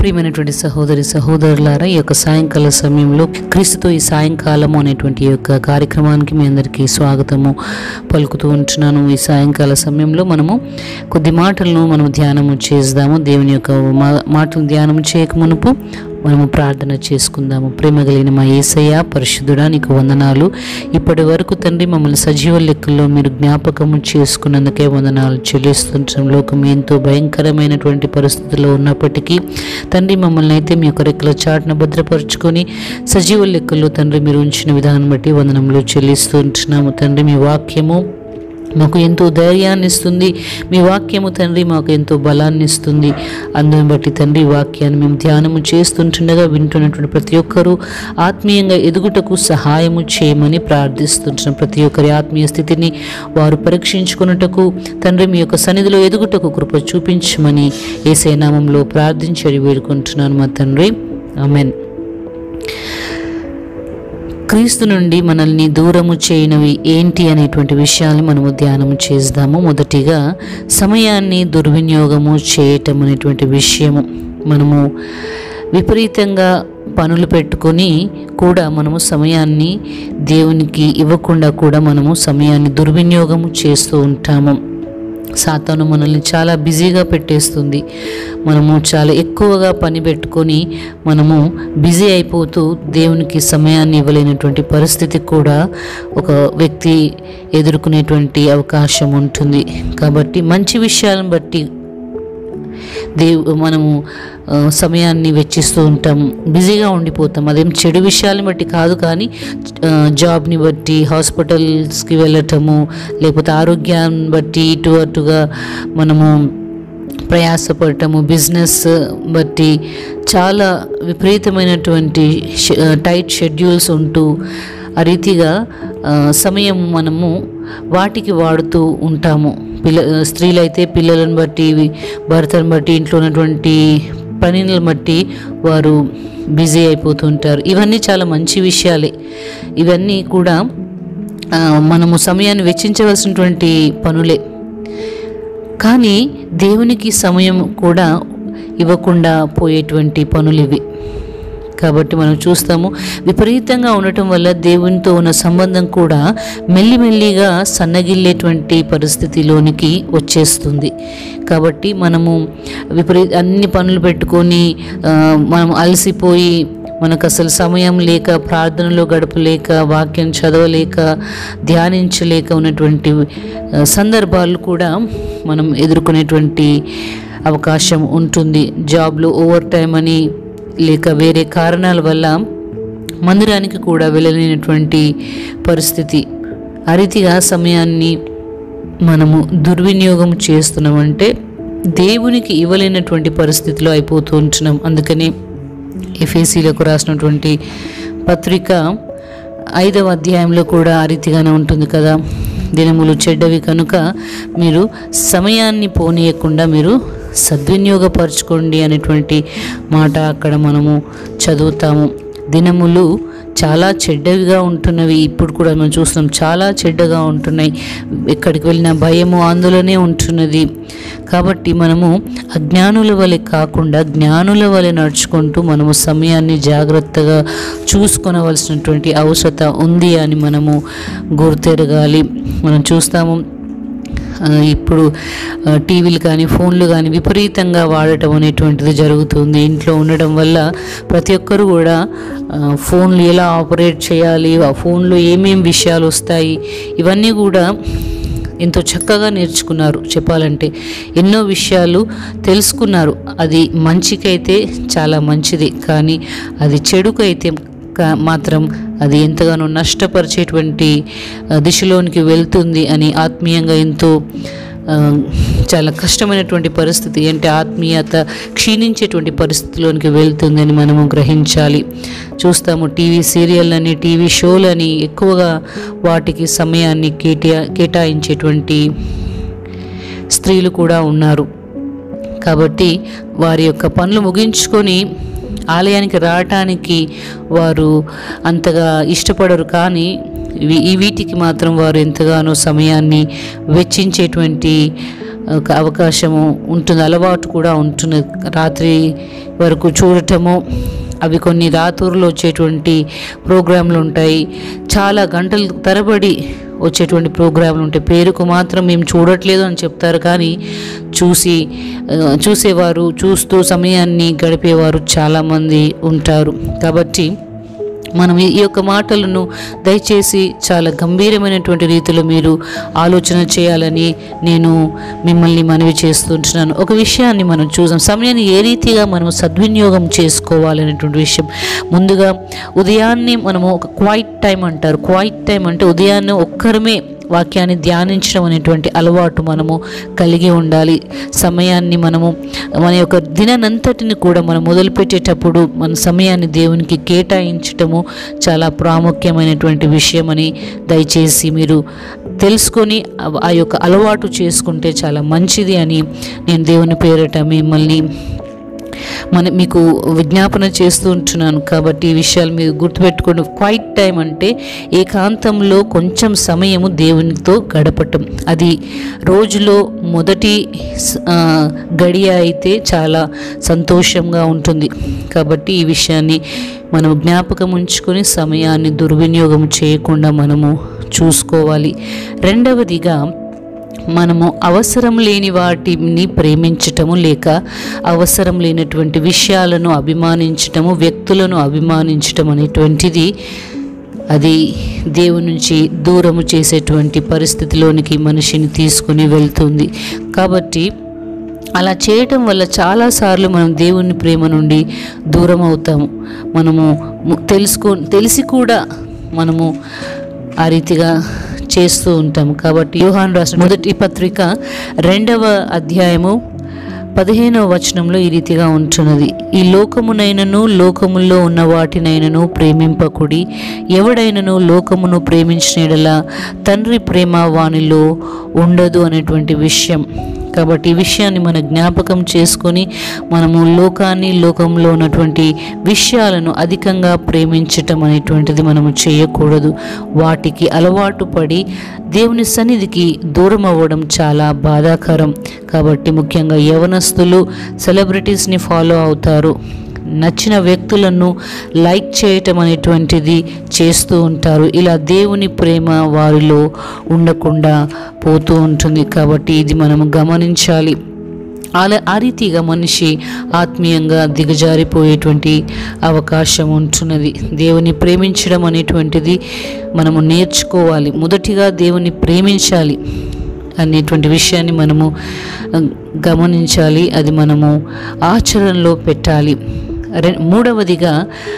ప్రియమైనటువంటి సహోదరి సహోదరులారా ఈ యొక్క సాయంకాల సమయంలో క్రీస్తుతో ఈ సాయంకాలము అనేటువంటి ఈ యొక్క కార్యక్రమానికి మీ అందరికీ స్వాగతము పలుకుతూ ఉంటున్నాను ఈ సాయంకాల సమయంలో మనము కొద్ది మాటలను మనం ధ్యానము చేద్దాము దేవుని యొక్క మా- మాటలు ధ్యానము చేయక మునుపు మనము ప్రార్థన చేసుకుందాము ప్రేమ కలిగిన మా ఏసయ్య పరిశుద్ధుడా నీకు వందనాలు ఇప్పటి వరకు తండ్రి మమ్మల్ని సజీవ లెక్కల్లో మీరు జ్ఞాపకము చేసుకున్నందుకే వందనాలు చెల్లిస్తుంటాం లోకం ఎంతో భయంకరమైనటువంటి పరిస్థితుల్లో ఉన్నప్పటికీ తండ్రి మమ్మల్ని అయితే మీ యొక్క రెక్కల చాటున భద్రపరుచుకొని సజీవ లెక్కల్లో తండ్రి మీరు ఉంచిన విధానం బట్టి వందనములు చెల్లిస్తూ ఉంటున్నాము తండ్రి మీ వాక్యము మాకు ఎంతో ధైర్యాన్ని ఇస్తుంది మీ వాక్యము తండ్రి మాకు ఎంతో బలాన్ని ఇస్తుంది అందుని బట్టి తండ్రి వాక్యాన్ని మేము ధ్యానము చేస్తుంటుండగా వింటున్నటువంటి ప్రతి ఒక్కరూ ఆత్మీయంగా ఎదుగుటకు సహాయము చేయమని ప్రార్థిస్తుంటున్నాం ప్రతి ఒక్కరి ఆత్మీయ స్థితిని వారు పరీక్షించుకున్నటకు తండ్రి మీ యొక్క సన్నిధిలో ఎదుగుటకు కృప చూపించమని ఏసే నామంలో ప్రార్థించి అడిగి వేడుకుంటున్నాను మా తండ్రి ఆమెన్ క్రీస్తు నుండి మనల్ని దూరము చేయనివి ఏంటి అనేటువంటి విషయాలు మనము ధ్యానం చేద్దాము మొదటిగా సమయాన్ని దుర్వినియోగము చేయటం అనేటువంటి విషయము మనము విపరీతంగా పనులు పెట్టుకొని కూడా మనము సమయాన్ని దేవునికి ఇవ్వకుండా కూడా మనము సమయాన్ని దుర్వినియోగము చేస్తూ ఉంటాము సాతాను మనల్ని చాలా బిజీగా పెట్టేస్తుంది మనము చాలా ఎక్కువగా పని పెట్టుకొని మనము బిజీ అయిపోతూ దేవునికి సమయాన్ని ఇవ్వలేనటువంటి పరిస్థితి కూడా ఒక వ్యక్తి ఎదుర్కొనేటువంటి అవకాశం ఉంటుంది కాబట్టి మంచి విషయాలను బట్టి దేవు మనము ఆ, సమయాన్ని వెచ్చిస్తూ ఉంటాం బిజీగా ఉండిపోతాం అదేం చెడు విషయాలను బట్టి కాదు కానీ ఆ, జాబ్ని బట్టి హాస్పిటల్స్కి వెళ్ళటము లేకపోతే ఆరోగ్యాన్ని బట్టి ఇటు అటుగా మనము ప్రయాసపడటము బిజినెస్ బట్టి చాలా విపరీతమైనటువంటి షె- టైట్ షెడ్యూల్స్ ఉంటూ ఆ రీతిగా ఆ, సమయం మనము వాటికి వాడుతూ ఉంటాము పిల్ల స్త్రీలైతే పిల్లలను బట్టి భర్తను బట్టి ఇంట్లో ఉన్నటువంటి పనులను బట్టి వారు బిజీ అయిపోతుంటారు ఇవన్నీ చాలా మంచి విషయాలే ఇవన్నీ కూడా ఆ, మనము సమయాన్ని వెచ్చించవలసినటువంటి పనులే కానీ దేవునికి సమయం కూడా ఇవ్వకుండా పోయేటువంటి పనులు ఇవి కాబట్టి మనం చూస్తాము విపరీతంగా ఉండటం వల్ల దేవునితో ఉన్న సంబంధం కూడా మెల్లిమెల్లిగా సన్నగిల్లేటువంటి పరిస్థితిలోనికి వచ్చేస్తుంది కాబట్టి మనము విపరీత అన్ని పనులు పెట్టుకొని ఆ, మనం అలసిపోయి మనకు అసలు సమయం లేక ప్రార్థనలో గడపలేక వాక్యం చదవలేక ధ్యానించలేక ఉన్నటువంటి ఆ, సందర్భాలు కూడా మనం ఎదుర్కొనేటువంటి అవకాశం ఉంటుంది జాబ్లో ఓవర్ టైం అని లేక వేరే కారణాల వల్ల మందిరానికి కూడా వెళ్ళలేనటువంటి పరిస్థితి ఆ రీతిగా సమయాన్ని మనము దుర్వినియోగం చేస్తున్నామంటే దేవునికి ఇవ్వలేనటువంటి పరిస్థితిలో అయిపోతూ ఉంటున్నాం అందుకని ఎఫ్ఏసీలకు రాసినటువంటి పత్రిక ఐదవ అధ్యాయంలో కూడా ఆ రీతిగానే ఉంటుంది కదా దినములు చెడ్డవి కనుక మీరు సమయాన్ని పోనీయకుండా మీరు సద్వినియోగపరచుకోండి అనేటువంటి మాట అక్కడ మనము చదువుతాము దినములు చాలా చెడ్డవిగా ఉంటున్నవి ఇప్పుడు కూడా మనం చూస్తున్నాం చాలా చెడ్డగా ఉంటున్నాయి ఎక్కడికి వెళ్ళినా భయము ఆందోళనే ఉంటున్నది కాబట్టి మనము అజ్ఞానుల వలె కాకుండా జ్ఞానుల వలె నడుచుకుంటూ మనము సమయాన్ని జాగ్రత్తగా చూసుకొనవలసినటువంటి అవసరత ఉంది అని మనము గుర్తెరగాలి మనం చూస్తాము ఆ, ఇప్పుడు ఆ, టీవీలు కానీ ఫోన్లు కానీ విపరీతంగా వాడటం అనేటువంటిది జరుగుతుంది ఇంట్లో ఉండడం వల్ల ప్రతి ఒక్కరు కూడా ఆ, ఫోన్లు ఎలా ఆపరేట్ చేయాలి ఆ ఫోన్లో ఏమేం విషయాలు వస్తాయి ఇవన్నీ కూడా ఎంతో చక్కగా నేర్చుకున్నారు చెప్పాలంటే ఎన్నో విషయాలు తెలుసుకున్నారు అది మంచికైతే చాలా మంచిది కానీ అది చెడుకైతే కా- మాత్రం అది ఎంతగానో నష్టపరిచేటువంటి ఆ, దిశలోనికి వెళ్తుంది అని ఆత్మీయంగా ఎంతో ఆ, చాలా కష్టమైనటువంటి పరిస్థితి అంటే ఆత్మీయత క్షీణించేటువంటి పరిస్థితిలోనికి వెళ్తుందని మనము గ్రహించాలి చూస్తాము టీవీ సీరియళ్ళని టీవీ షోలని ఎక్కువగా వాటికి సమయాన్ని కేటా కేటాయించేటువంటి స్త్రీలు కూడా ఉన్నారు కాబట్టి వారి యొక్క పనులు ముగించుకొని ఆలయానికి రావటానికి వారు అంతగా ఇష్టపడరు కానీ ఇవి ఈ వీటికి మాత్రం వారు ఎంతగానో సమయాన్ని వెచ్చించేటువంటి ఒక అవకాశము ఉంటుంది అలవాటు కూడా ఉంటుంది రాత్రి వరకు చూడటము అవి కొన్ని రాత్రులు వచ్చేటువంటి ప్రోగ్రాంలు ఉంటాయి చాలా గంటల తరబడి వచ్చేటువంటి ప్రోగ్రాంలు ఉంటాయి పేరుకు మాత్రం మేము చూడట్లేదు అని చెప్తారు కానీ చూసి ఆ, చూసేవారు చూస్తూ సమయాన్ని గడిపేవారు చాలామంది ఉంటారు కాబట్టి మనం ఈ యొక్క మాటలను దయచేసి చాలా గంభీరమైనటువంటి రీతిలో మీరు ఆలోచన చేయాలని నేను మిమ్మల్ని మనవి చేస్తుంటున్నాను ఒక విషయాన్ని మనం చూసాం సమయాన్ని ఏ రీతిగా మనం సద్వినియోగం చేసుకోవాలనేటువంటి విషయం ముందుగా ఉదయాన్నే మనము ఒక క్వైట్ టైం అంటారు క్వైట్ టైం అంటే ఉదయాన్నే ఒక్కరమే వాక్యాన్ని ధ్యానించడం అనేటువంటి అలవాటు మనము కలిగి ఉండాలి సమయాన్ని మనము మన యొక్క దిననంతటిని కూడా మనం మొదలుపెట్టేటప్పుడు మన సమయాన్ని దేవునికి కేటాయించటము చాలా ప్రాముఖ్యమైనటువంటి విషయమని దయచేసి మీరు తెలుసుకొని ఆ- ఆ యొక్క అలవాటు చేసుకుంటే చాలా మంచిది అని నేను దేవుని పేరట మిమ్మల్ని మన మీకు విజ్ఞాపన చేస్తూ ఉంటున్నాను కాబట్టి ఈ విషయాలు మీరు గుర్తుపెట్టుకోండి క్వైట్ టైం అంటే ఏకాంతంలో కొంచెం సమయము దేవునితో గడపటం అది రోజులో మొదటి స- ఆ, గడియ అయితే చాలా సంతోషంగా ఉంటుంది కాబట్టి ఈ విషయాన్ని మనం జ్ఞాపకం ఉంచుకొని సమయాన్ని దుర్వినియోగం చేయకుండా మనము చూసుకోవాలి రెండవదిగా మనము అవసరం లేని వాటిని ప్రేమించటము లేక అవసరం లేనటువంటి విషయాలను అభిమానించటము వ్యక్తులను అభిమానించటం అనేటువంటిది అది దేవుని నుంచి దూరము చేసేటువంటి పరిస్థితిలోనికి మనిషిని తీసుకుని వెళ్తుంది కాబట్టి అలా చేయటం వల్ల చాలాసార్లు మనం దేవుని ప్రేమ నుండి దూరం అవుతాము మనము ము- తెలుసుకో తెలిసి కూడా మనము ఆ రీతిగా చేస్తూ ఉంటాము కాబట్టి యోహాన్ రాసిన మొదటి పత్రిక రెండవ అధ్యాయము పదిహేనవ వచనంలో ఈ రీతిగా ఉంటున్నది ఈ లోకమునైనను లోకములో ఉన్న వాటినైనను ప్రేమింపకుడి ఎవడైనను లోకమును ప్రేమించిన తండ్రి ప్రేమ వానిలో ఉండదు అనేటువంటి విషయం కాబట్టి ఈ విషయాన్ని మన జ్ఞాపకం చేసుకొని మనము లోకాన్ని లోకంలో ఉన్నటువంటి విషయాలను అధికంగా ప్రేమించటం అనేటువంటిది మనము చేయకూడదు వాటికి అలవాటు పడి దేవుని సన్నిధికి దూరం అవ్వడం చాలా బాధాకరం కాబట్టి ముఖ్యంగా యవనస్తులు సెలబ్రిటీస్ని ఫాలో అవుతారు నచ్చిన వ్యక్తులను లైక్ చేయటం అనేటువంటిది చేస్తూ ఉంటారు ఇలా దేవుని ప్రేమ వారిలో ఉండకుండా పోతూ ఉంటుంది కాబట్టి ఇది మనము గమనించాలి అలా ఆ రీతిగా మనిషి ఆత్మీయంగా దిగజారిపోయేటువంటి అవకాశం ఉంటున్నది దేవుని ప్రేమించడం అనేటువంటిది మనము నేర్చుకోవాలి మొదటిగా దేవుని ప్రేమించాలి అనేటువంటి విషయాన్ని మనము ఆ, గమనించాలి అది మనము ఆచరణలో పెట్టాలి రె మూడవదిగా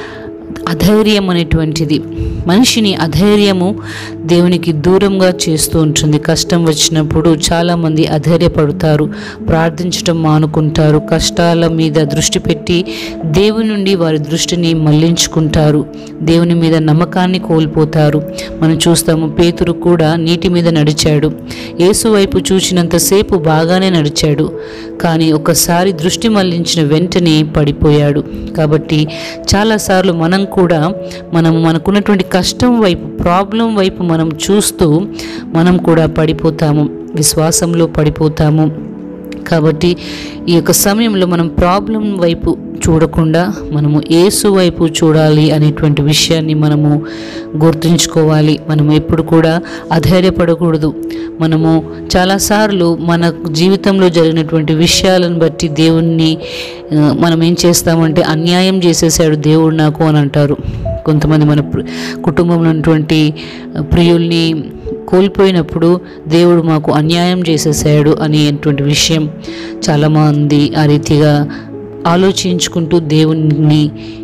అధైర్యం అనేటువంటిది మనిషిని అధైర్యము దేవునికి దూరంగా చేస్తూ ఉంటుంది కష్టం వచ్చినప్పుడు చాలామంది అధైర్యపడతారు ప్రార్థించడం మానుకుంటారు కష్టాల మీద దృష్టి పెట్టి దేవుని నుండి వారి దృష్టిని మళ్లించుకుంటారు దేవుని మీద నమ్మకాన్ని కోల్పోతారు మనం చూస్తాము పేతురు కూడా నీటి మీద నడిచాడు యేసు వైపు చూసినంతసేపు బాగానే నడిచాడు కానీ ఒకసారి దృష్టి మళ్లించిన వెంటనే పడిపోయాడు కాబట్టి చాలాసార్లు మనం కూడా మనం మనకున్నటువంటి కష్టం వైపు ప్రాబ్లం వైపు మనం చూస్తూ మనం కూడా పడిపోతాము విశ్వాసంలో పడిపోతాము కాబట్టి ఈ యొక్క సమయంలో మనం ప్రాబ్లం వైపు చూడకుండా మనము యేసు వైపు చూడాలి అనేటువంటి విషయాన్ని మనము గుర్తుంచుకోవాలి మనం ఎప్పుడు కూడా అధైర్యపడకూడదు మనము చాలాసార్లు మన జీవితంలో జరిగినటువంటి విషయాలను బట్టి దేవుణ్ణి ఆ, మనం ఏం చేస్తామంటే అన్యాయం చేసేసాడు దేవుడు నాకు అని అంటారు కొంతమంది మన ప్ర- కుటుంబంలో ఉన్నటువంటి ప్రియుల్ని కోల్పోయినప్పుడు దేవుడు మాకు అన్యాయం చేసేసాడు అనేటువంటి విషయం చాలామంది ఆ రీతిగా ఆలోచించుకుంటూ దేవుని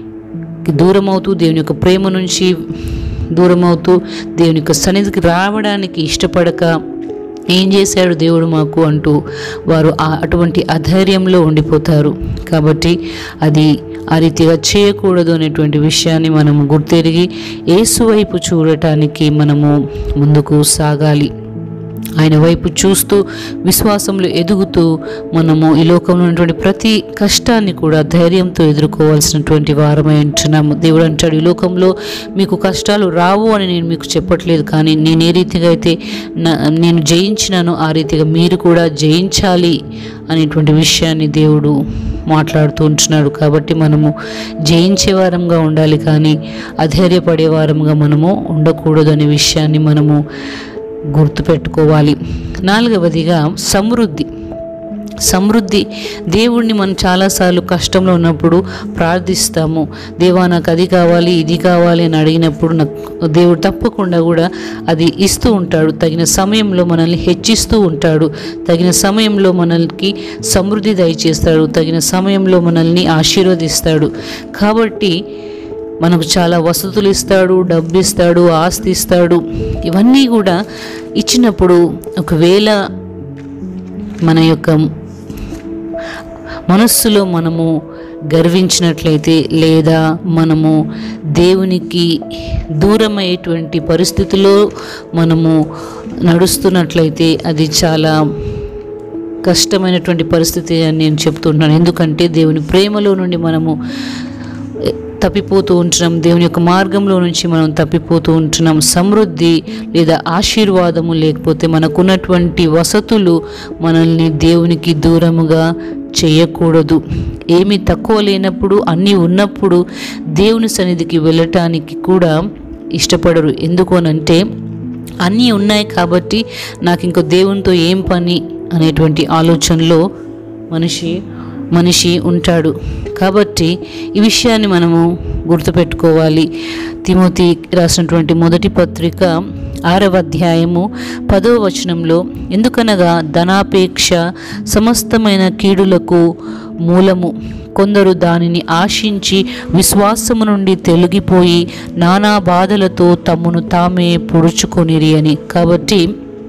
దూరం అవుతూ దేవుని యొక్క ప్రేమ నుంచి దూరం అవుతూ దేవుని యొక్క సన్నిధికి రావడానికి ఇష్టపడక ఏం చేశాడు దేవుడు మాకు అంటూ వారు ఆ అటువంటి అధైర్యంలో ఉండిపోతారు కాబట్టి అది ఆ రీతిగా చేయకూడదు అనేటువంటి విషయాన్ని మనము గుర్తెరిగి యేసు వైపు చూడటానికి మనము ముందుకు సాగాలి ఆయన వైపు చూస్తూ విశ్వాసంలో ఎదుగుతూ మనము ఈ లోకంలో ఉన్నటువంటి ప్రతి కష్టాన్ని కూడా ధైర్యంతో ఎదుర్కోవాల్సినటువంటి వారమై ఉంటున్నాము దేవుడు అంటాడు ఈ లోకంలో మీకు కష్టాలు రావు అని నేను మీకు చెప్పట్లేదు కానీ నేను ఏ రీతిగా అయితే నా- నేను జయించినానో ఆ రీతిగా మీరు కూడా జయించాలి అనేటువంటి విషయాన్ని దేవుడు మాట్లాడుతూ ఉంటున్నాడు కాబట్టి మనము జయించే వారంగా ఉండాలి కానీ అధైర్యపడే వారంగా మనము ఉండకూడదు అనే విషయాన్ని మనము గుర్తుపెట్టుకోవాలి నాలుగవదిగా సమృద్ధి సమృద్ధి దేవుణ్ణి మనం చాలాసార్లు కష్టంలో ఉన్నప్పుడు ప్రార్థిస్తాము దేవా నాకు అది కావాలి ఇది కావాలి అని అడిగినప్పుడు నాకు దేవుడు తప్పకుండా కూడా అది ఇస్తూ ఉంటాడు తగిన సమయంలో మనల్ని హెచ్చిస్తూ ఉంటాడు తగిన సమయంలో మనల్కి సమృద్ధి దయచేస్తాడు తగిన సమయంలో మనల్ని ఆశీర్వదిస్తాడు కాబట్టి మనకు చాలా వసతులు ఇస్తాడు డబ్బు ఇస్తాడు ఆస్తి ఇస్తాడు ఇవన్నీ కూడా ఇచ్చినప్పుడు ఒకవేళ మన యొక్క మనస్సులో మనము గర్వించినట్లయితే లేదా మనము దేవునికి దూరమయ్యేటువంటి పరిస్థితిలో మనము నడుస్తున్నట్లయితే అది చాలా కష్టమైనటువంటి పరిస్థితి అని నేను చెప్తున్నాను ఎందుకంటే దేవుని ప్రేమలో నుండి మనము తప్పిపోతూ ఉంటున్నాం దేవుని యొక్క మార్గంలో నుంచి మనం తప్పిపోతూ ఉంటున్నాం సమృద్ధి లేదా ఆశీర్వాదము లేకపోతే మనకున్నటువంటి వసతులు మనల్ని దేవునికి దూరముగా చేయకూడదు ఏమీ తక్కువ లేనప్పుడు అన్నీ ఉన్నప్పుడు దేవుని సన్నిధికి వెళ్ళటానికి కూడా ఇష్టపడరు ఎందుకు అనంటే అన్నీ ఉన్నాయి కాబట్టి నాకు ఇంకో దేవునితో ఏం పని అనేటువంటి ఆలోచనలో మనిషి మనిషి ఉంటాడు కాబట్టి ఈ విషయాన్ని మనము గుర్తుపెట్టుకోవాలి తిమోతి రాసినటువంటి మొదటి పత్రిక ఆరవ అధ్యాయము పదవ వచనంలో ఎందుకనగా ధనాపేక్ష సమస్తమైన కీడులకు మూలము కొందరు దానిని ఆశించి విశ్వాసము నుండి తొలగిపోయి నానా బాధలతో తమను తామే పొడుచుకొనిరి అని కాబట్టి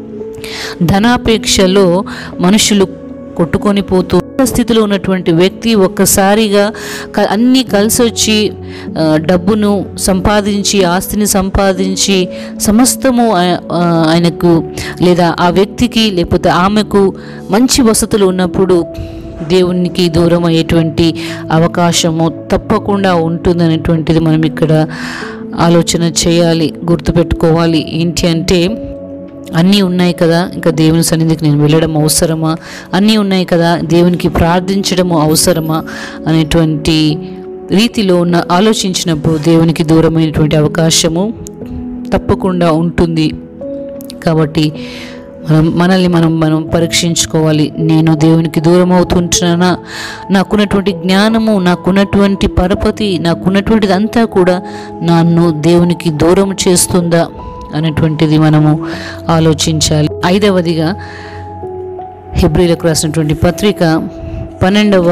ధనాపేక్షలో మనుషులు కొట్టుకొని పోతూ స్థితిలో ఉన్నటువంటి వ్యక్తి ఒక్కసారిగా క- అన్నీ కలిసి వచ్చి ఆ, డబ్బును సంపాదించి ఆస్తిని సంపాదించి సమస్తము ఆ- ఆ, ఆయనకు లేదా ఆ వ్యక్తికి లేకపోతే ఆమెకు మంచి వసతులు ఉన్నప్పుడు దేవునికి దూరం అయ్యేటువంటి అవకాశము తప్పకుండా ఉంటుందనేటువంటిది మనం ఇక్కడ ఆలోచన చేయాలి గుర్తుపెట్టుకోవాలి ఏంటి అంటే అన్నీ ఉన్నాయి కదా ఇంకా దేవుని సన్నిధికి నేను వెళ్ళడం అవసరమా అన్నీ ఉన్నాయి కదా దేవునికి ప్రార్థించడము అవసరమా అనేటువంటి రీతిలో ఉన్న ఆలోచించినప్పుడు దేవునికి దూరమైనటువంటి అవకాశము తప్పకుండా ఉంటుంది కాబట్టి మనం మనల్ని మనం మనం పరీక్షించుకోవాలి నేను దేవునికి దూరం అవుతుంటున్నానా నాకున్నటువంటి జ్ఞానము నాకున్నటువంటి పరపతి నాకున్నటువంటిది అంతా కూడా నన్ను దేవునికి దూరం చేస్తుందా అనేటువంటిది మనము ఆలోచించాలి ఐదవదిగా హెబ్రిలకు రాసినటువంటి పత్రిక పన్నెండవ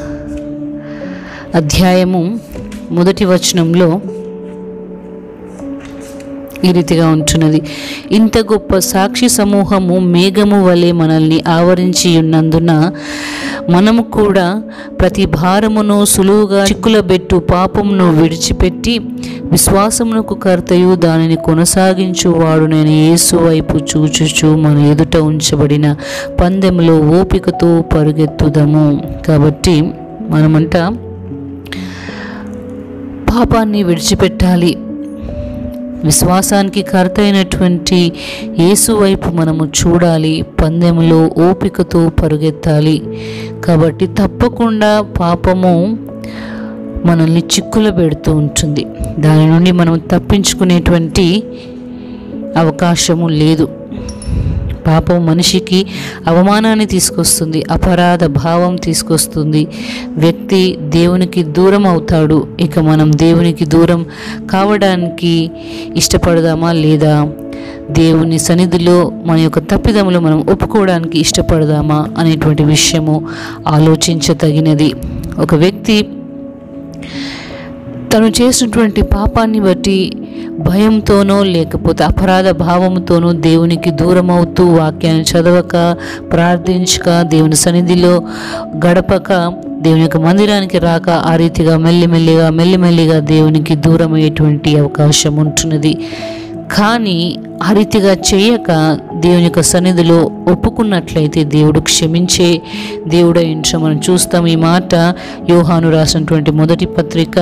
అధ్యాయము మొదటి వచనంలో ఈ రీతిగా ఉంటున్నది ఇంత గొప్ప సాక్షి సమూహము మేఘము వలె మనల్ని ఆవరించి ఉన్నందున మనము కూడా ప్రతి భారమును సులువుగా చిక్కులబెట్టు పాపమును విడిచిపెట్టి విశ్వాసమునకు కర్తయు దానిని కొనసాగించువాడు నేను యేసు వైపు చూచుచు మన ఎదుట ఉంచబడిన పందెంలో ఓపికతో పరుగెత్తుదము కాబట్టి మనమంట పాపాన్ని విడిచిపెట్టాలి విశ్వాసానికి కర్త అయినటువంటి యేసు వైపు మనము చూడాలి పందెంలో ఓపికతో పరుగెత్తాలి కాబట్టి తప్పకుండా పాపము మనల్ని చిక్కుల పెడుతూ ఉంటుంది దాని నుండి మనం తప్పించుకునేటువంటి అవకాశము లేదు పాపం మనిషికి అవమానాన్ని తీసుకొస్తుంది అపరాధ భావం తీసుకొస్తుంది వ్యక్తి దేవునికి దూరం అవుతాడు ఇక మనం దేవునికి దూరం కావడానికి ఇష్టపడదామా లేదా దేవుని సన్నిధిలో మన యొక్క తప్పిదములు మనం ఒప్పుకోవడానికి ఇష్టపడదామా అనేటువంటి విషయము ఆలోచించతగినది ఒక వ్యక్తి తను చేసినటువంటి పాపాన్ని బట్టి భయంతోనో లేకపోతే అపరాధ భావంతోనో దేవునికి దూరం అవుతూ వాక్యాన్ని చదవక ప్రార్థించక దేవుని సన్నిధిలో గడపక దేవుని యొక్క మందిరానికి రాక ఆ రీతిగా మెల్లిమెల్లిగా మెల్లిమెల్లిగా దేవునికి దూరం అయ్యేటువంటి అవకాశం ఉంటున్నది కానీ ఆ రీతిగా చేయక దేవుని యొక్క సన్నిధిలో ఒప్పుకున్నట్లయితే దేవుడు క్షమించే దేవుడు ఇంట్లో మనం చూస్తాం ఈ మాట యోహాను రాసినటువంటి మొదటి పత్రిక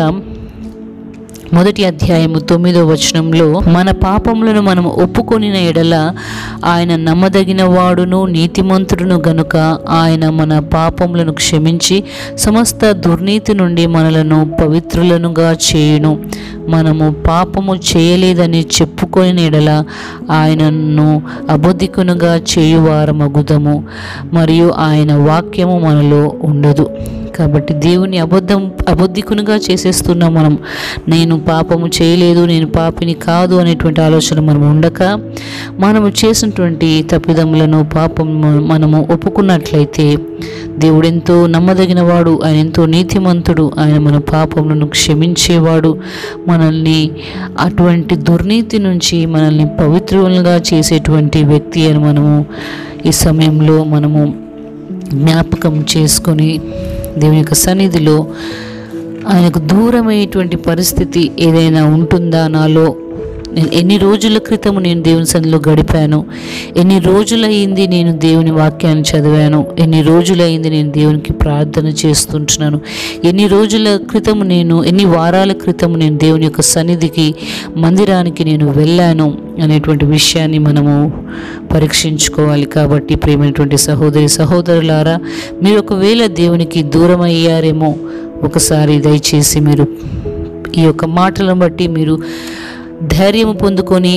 మొదటి అధ్యాయము తొమ్మిదో వచనంలో మన పాపములను మనం ఒప్పుకొనిన ఎడల ఆయన నమ్మదగిన వాడును నీతిమంతుడును గనుక ఆయన మన పాపములను క్షమించి సమస్త దుర్నీతి నుండి మనలను పవిత్రులనుగా చేయును మనము పాపము చేయలేదని చెప్పుకొని ఎడల ఆయనను అబద్ధికునుగా చేయువారమగుదము మరియు ఆయన వాక్యము మనలో ఉండదు కాబట్టి దేవుని అబద్ధం అబద్ధికునిగా చేసేస్తున్నాం మనం నేను పాపము చేయలేదు నేను పాపిని కాదు అనేటువంటి ఆలోచన మనం ఉండక మనము చేసినటువంటి తప్పిదములను పాపం మనము ఒప్పుకున్నట్లయితే దేవుడు ఎంతో నమ్మదగిన వాడు ఆయన ఎంతో నీతిమంతుడు ఆయన మన పాపములను క్షమించేవాడు మనల్ని అటువంటి దుర్నీతి నుంచి మనల్ని పవిత్రులుగా చేసేటువంటి వ్యక్తి అని మనము ఈ సమయంలో మనము జ్ఞాపకం చేసుకొని దేవుని యొక్క సన్నిధిలో ఆయనకు దూరమయ్యేటువంటి పరిస్థితి ఏదైనా ఉంటుందా నాలో నేను ఎన్ని రోజుల క్రితము నేను దేవుని సన్నిధిలో గడిపాను ఎన్ని రోజులయ్యింది నేను దేవుని వాక్యాన్ని చదివాను ఎన్ని రోజులయ్యింది నేను దేవునికి ప్రార్థన చేస్తుంటున్నాను ఎన్ని రోజుల క్రితము నేను ఎన్ని వారాల క్రితము నేను దేవుని యొక్క సన్నిధికి మందిరానికి నేను వెళ్ళాను అనేటువంటి విషయాన్ని మనము పరీక్షించుకోవాలి కాబట్టి ప్రేమైనటువంటి సహోదరి సహోదరులారా మీరు ఒకవేళ దేవునికి దూరం అయ్యారేమో ఒకసారి దయచేసి మీరు ఈ యొక్క మాటలను బట్టి మీరు ధైర్యం పొందుకొని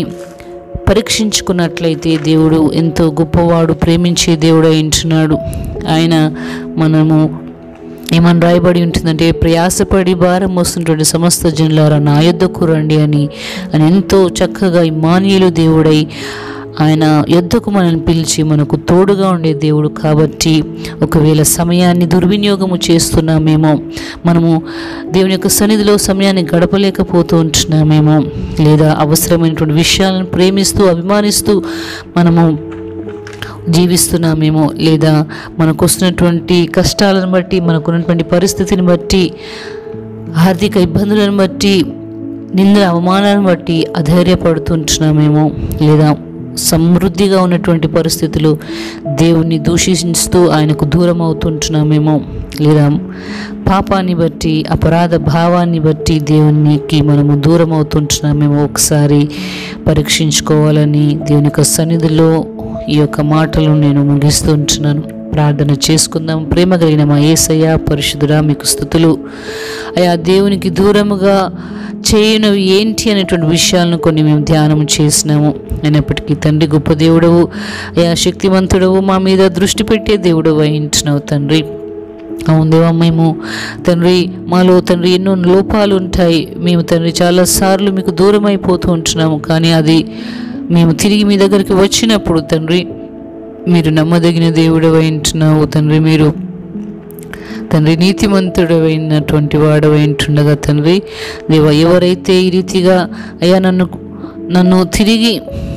పరీక్షించుకున్నట్లయితే దేవుడు ఎంతో గొప్పవాడు ప్రేమించే దేవుడు అయింటున్నాడు ఆయన మనము ఏమని రాయబడి ఉంటుందంటే ప్రయాసపడి భారం వస్తుంటే సమస్త జనులారా నా యొద్దకు రండి అని అని ఎంతో చక్కగా ఇమానియులు దేవుడై ఆయన యుద్ధకు మనల్ని పిలిచి మనకు తోడుగా ఉండే దేవుడు కాబట్టి ఒకవేళ సమయాన్ని దుర్వినియోగము చేస్తున్నామేమో మనము దేవుని యొక్క సన్నిధిలో సమయాన్ని గడపలేకపోతూ ఉంటున్నామేమో లేదా అవసరమైనటువంటి విషయాలను ప్రేమిస్తూ అభిమానిస్తూ మనము జీవిస్తున్నామేమో లేదా మనకు వస్తున్నటువంటి కష్టాలను బట్టి మనకున్నటువంటి పరిస్థితిని బట్టి ఆర్థిక ఇబ్బందులను బట్టి నింద అవమానాలను బట్టి అధైర్యపడుతుంటున్నామేమో లేదా సమృద్ధిగా ఉన్నటువంటి పరిస్థితులు దేవుణ్ణి దూషిస్తూ ఆయనకు దూరం అవుతుంటున్నామేమో లేదా పాపాన్ని బట్టి అపరాధ భావాన్ని బట్టి దేవునికి మనము దూరం అవుతుంటున్నామేమో ఒకసారి పరీక్షించుకోవాలని దేవుని యొక్క సన్నిధిలో ఈ యొక్క మాటలు నేను ముగిస్తుంటున్నాను ప్రార్థన చేసుకుందాం ప్రేమ కలిగిన మా ఏసయ్య పరిశుద్ధుడా మీకు స్థుతులు అయా దేవునికి దూరముగా చేయనవి ఏంటి అనేటువంటి విషయాలను కొన్ని మేము ధ్యానం చేసినాము అయినప్పటికీ తండ్రి గొప్ప దేవుడవు అయా శక్తివంతుడవు మా మీద దృష్టి పెట్టే దేవుడు వహించినవు తండ్రి అవును దేవా మేము తండ్రి మాలో తండ్రి ఎన్నో లోపాలు ఉంటాయి మేము తండ్రి చాలాసార్లు మీకు దూరం అయిపోతూ ఉంటున్నాము కానీ అది మేము తిరిగి మీ దగ్గరికి వచ్చినప్పుడు తండ్రి మీరు నమ్మదగిన దేవుడు ఉంటున్నావు తండ్రి మీరు తండ్రి నీతిమంతుడమైనటువంటి వాడవైంటుండగా తండ్రి దేవ ఎవరైతే ఈ రీతిగా అయ్యా నన్ను నన్ను తిరిగి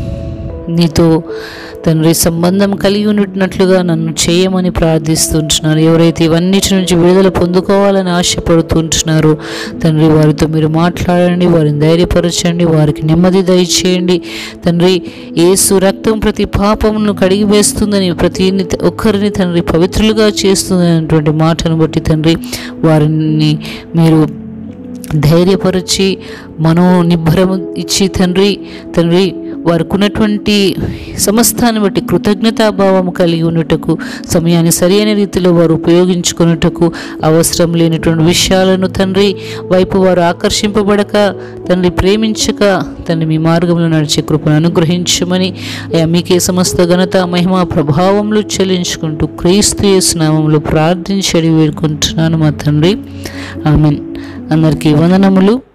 నీతో తండ్రి సంబంధం కలిగి ఉన్నట్లుగా నన్ను చేయమని ప్రార్థిస్తుంటున్నారు ఎవరైతే ఇవన్నిటి నుంచి విడుదల పొందుకోవాలని ఆశపడుతుంటున్నారో తండ్రి వారితో మీరు మాట్లాడండి వారిని ధైర్యపరచండి వారికి నెమ్మది దయచేయండి తండ్రి ఏసు రక్తం ప్రతి పాపమును కడిగి వేస్తుందని ప్రతి ఒక్కరిని తండ్రి పవిత్రులుగా చేస్తుంది అనేటువంటి మాటను బట్టి తండ్రి వారిని మీరు ధైర్యపరిచి మనో నిబ్బరము ఇచ్చి తండ్రి తండ్రి వారికి ఉన్నటువంటి సమస్తాన్ని బట్టి కృతజ్ఞతాభావం కలిగి ఉన్నటకు సమయాన్ని సరైన రీతిలో వారు ఉపయోగించుకున్నటకు అవసరం లేనటువంటి విషయాలను తండ్రి వైపు వారు ఆకర్షింపబడక తండ్రి ప్రేమించక తండ్రి మీ మార్గంలో నడిచే కృపను అనుగ్రహించమని అయా మీకే సమస్త ఘనత మహిమ ప్రభావంలో చెల్లించుకుంటూ క్రీస్తు యేసు నామంలో ప్రార్థించడి వేడుకుంటున్నాను మా తండ్రి ఆమెన్ అందరికీ వందనములు